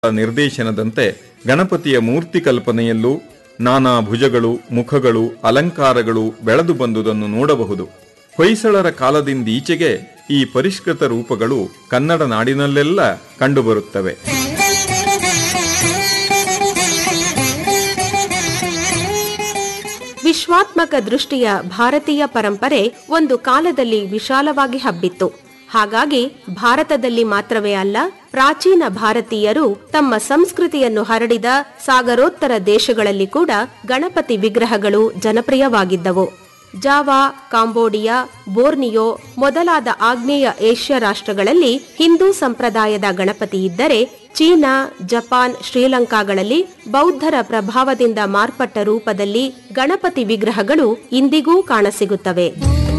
ನಿರ್ದೇಶನದಂತೆ ಗಣಪತಿಯ ಮೂರ್ತಿ ಕಲ್ಪನೆಯಲ್ಲೂ ನಾನಾ ಭುಜಗಳು ಮುಖಗಳು ಅಲಂಕಾರಗಳು ಬೆಳೆದು ಬಂದುದನ್ನು ನೋಡಬಹುದು ಹೊಯ್ಸಳರ ಕಾಲದಿಂದೀಚೆಗೆ ಈ ಪರಿಷ್ಕೃತ ರೂಪಗಳು ಕನ್ನಡ ನಾಡಿನಲ್ಲೆಲ್ಲ ಕಂಡುಬರುತ್ತವೆ ವಿಶ್ವಾತ್ಮಕ ದೃಷ್ಟಿಯ ಭಾರತೀಯ ಪರಂಪರೆ ಒಂದು ಕಾಲದಲ್ಲಿ ವಿಶಾಲವಾಗಿ ಹಬ್ಬಿತ್ತು ಹಾಗಾಗಿ ಭಾರತದಲ್ಲಿ ಮಾತ್ರವೇ ಅಲ್ಲ ಪ್ರಾಚೀನ ಭಾರತೀಯರು ತಮ್ಮ ಸಂಸ್ಕೃತಿಯನ್ನು ಹರಡಿದ ಸಾಗರೋತ್ತರ ದೇಶಗಳಲ್ಲಿ ಕೂಡ ಗಣಪತಿ ವಿಗ್ರಹಗಳು ಜನಪ್ರಿಯವಾಗಿದ್ದವು ಜಾವಾ ಕಾಂಬೋಡಿಯಾ ಬೋರ್ನಿಯೋ ಮೊದಲಾದ ಆಗ್ನೇಯ ಏಷ್ಯಾ ರಾಷ್ಟ್ರಗಳಲ್ಲಿ ಹಿಂದೂ ಸಂಪ್ರದಾಯದ ಗಣಪತಿ ಇದ್ದರೆ ಚೀನಾ ಜಪಾನ್ ಶ್ರೀಲಂಕಾಗಳಲ್ಲಿ ಬೌದ್ಧರ ಪ್ರಭಾವದಿಂದ ಮಾರ್ಪಟ್ಟ ರೂಪದಲ್ಲಿ ಗಣಪತಿ ವಿಗ್ರಹಗಳು ಇಂದಿಗೂ ಕಾಣಸಿಗುತ್ತವೆ